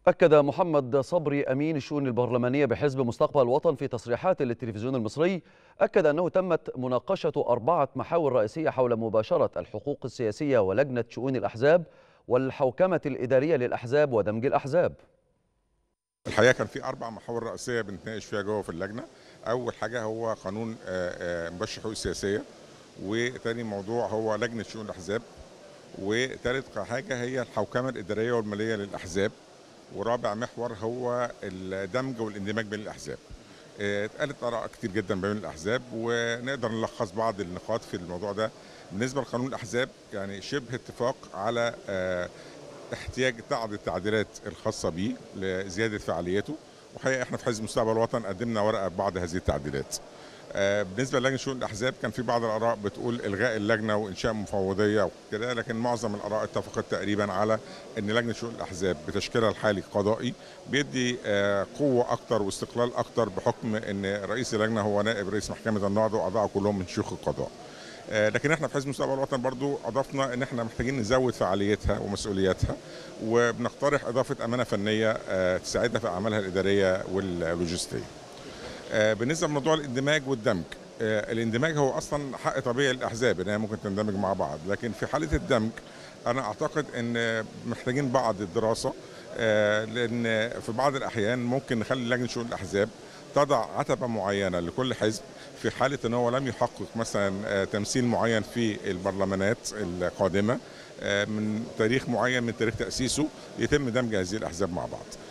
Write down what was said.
أكد محمد صبري أمين الشؤون البرلمانية بحزب مستقبل الوطن في تصريحات للتلفزيون المصري أكد أنه تمت مناقشة أربعة محاور رئيسية حول مباشرة الحقوق السياسية ولجنة شؤون الأحزاب والحوكمة الإدارية للأحزاب ودمج الأحزاب الحقيقه كان في اربع محاور رئيسيه بنتناقش فيها جوه في اللجنه اول حاجه هو قانون مباشر الحقوق السياسيه وتاني موضوع هو لجنه شؤون الاحزاب وتالت حاجه هي الحوكمه الاداريه والماليه للاحزاب ورابع محور هو الدمج والاندماج بين الاحزاب اتقالت اراء كتير جدا بين الاحزاب ونقدر نلخص بعض النقاط في الموضوع ده بالنسبه لقانون الاحزاب يعني شبه اتفاق على احتياج بعض التعديلات الخاصه به لزياده فعاليته وحقيقه احنا في حزب مستقبل الوطن قدمنا ورقه ببعض هذه التعديلات بالنسبه للجنه شؤون الاحزاب كان في بعض الاراء بتقول الغاء اللجنه وانشاء مفوضيه وكده لكن معظم الاراء اتفقت تقريبا على ان لجنه شؤون الاحزاب بتشكيلها الحالي قضائي بيدي قوه اكتر واستقلال اكتر بحكم ان رئيس اللجنه هو نائب رئيس محكمه النهضه واعضائها كلهم من شيوخ القضاء لكن احنا في حزب مستقبل الوطن برضو اضفنا ان احنا محتاجين نزود فعاليتها ومسؤولياتها وبنقترح اضافه امانه فنيه تساعدها في اعمالها الاداريه واللوجستيه. بالنسبه لموضوع الاندماج والدمج الاندماج هو اصلا حق طبيعي للاحزاب انها ممكن تندمج مع بعض لكن في حاله الدمج انا اعتقد ان محتاجين بعض الدراسه لان في بعض الاحيان ممكن نخلي لجنه شؤون الاحزاب تضع عتبه معينه لكل حزب في حاله ان هو لم يحقق مثلا تمثيل معين في البرلمانات القادمه من تاريخ معين من تاريخ تاسيسه يتم دمج هذه الاحزاب مع بعض